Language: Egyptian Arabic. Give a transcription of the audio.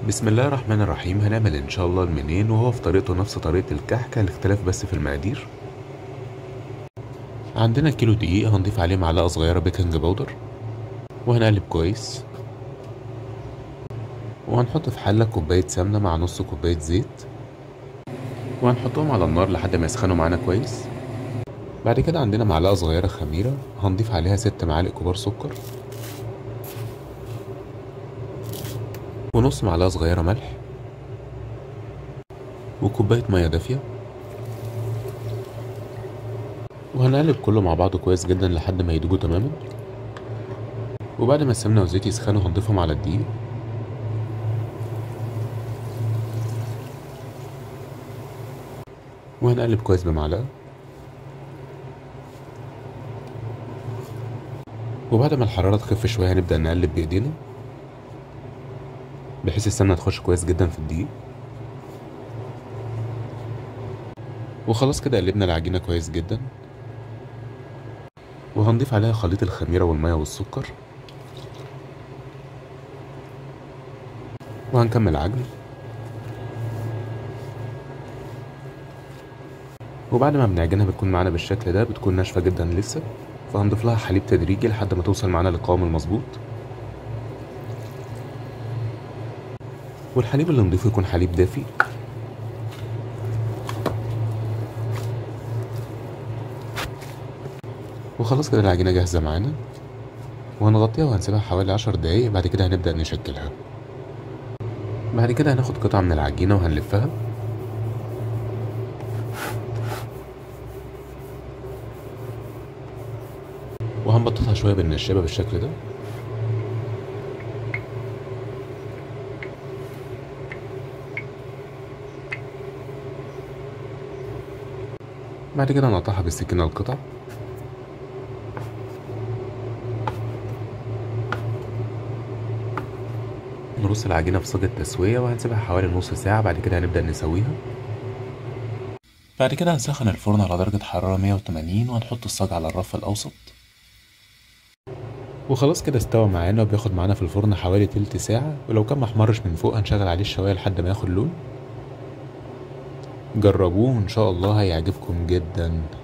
بسم الله الرحمن الرحيم هنعمل ان شاء الله المنين وهو في طريقته نفس طريقة الكحكة الاختلاف بس في المقادير عندنا كيلو دقيق هنضيف عليه معلقة صغيرة بيكنج باودر وهنقلب كويس وهنحط في حلة كوباية سمنة مع نص كوباية زيت وهنحطهم على النار لحد ما يسخنوا معانا كويس بعد كده عندنا معلقة صغيرة خميرة هنضيف عليها ست معالق كبار سكر ونص معلقة صغيرة ملح وكوباية مية دافية وهنقلب كله مع بعضه كويس جدا لحد ما يدوبوا تماما وبعد ما السمنة والزيت يسخنوا هنضيفهم على الدقيق وهنقلب كويس بمعلقة وبعد ما الحرارة تخف شوية هنبدأ نقلب بإيدينا بحيث السمنة تخش كويس جدا في الدقيق وخلاص كده قلبنا العجينة كويس جدا وهنضيف عليها خليط الخميرة والمية والسكر وهنكمل عجن وبعد ما بنعجنها بتكون معانا بالشكل ده بتكون ناشفة جدا لسه فهنضيف لها حليب تدريجي لحد ما توصل معانا للقوام المظبوط والحليب اللي نضيفه يكون حليب دافي وخلاص كده العجينة جاهزة معانا وهنغطيها وهنسيبها حوالي عشر دقايق بعد كده هنبدأ نشكلها بعد كده هناخد قطعة من العجينة وهنلفها وهنبططها شوية بالنشابة بالشكل ده بعد كده نقطعها بالسكينة القطع نرص العجينة في صاج التسوية وهنسيبها حوالي نص ساعة بعد كده هنبدأ نسويها بعد كده هنسخن الفرن على درجة حرارة 180 وهنحط الصاج على الرف الأوسط وخلاص كده استوى معانا وبياخد معانا في الفرن حوالي تلت ساعة ولو كان محمرش من فوق هنشغل عليه الشواية لحد ما ياخد لون جربوه ان شاء الله هيعجبكم جدا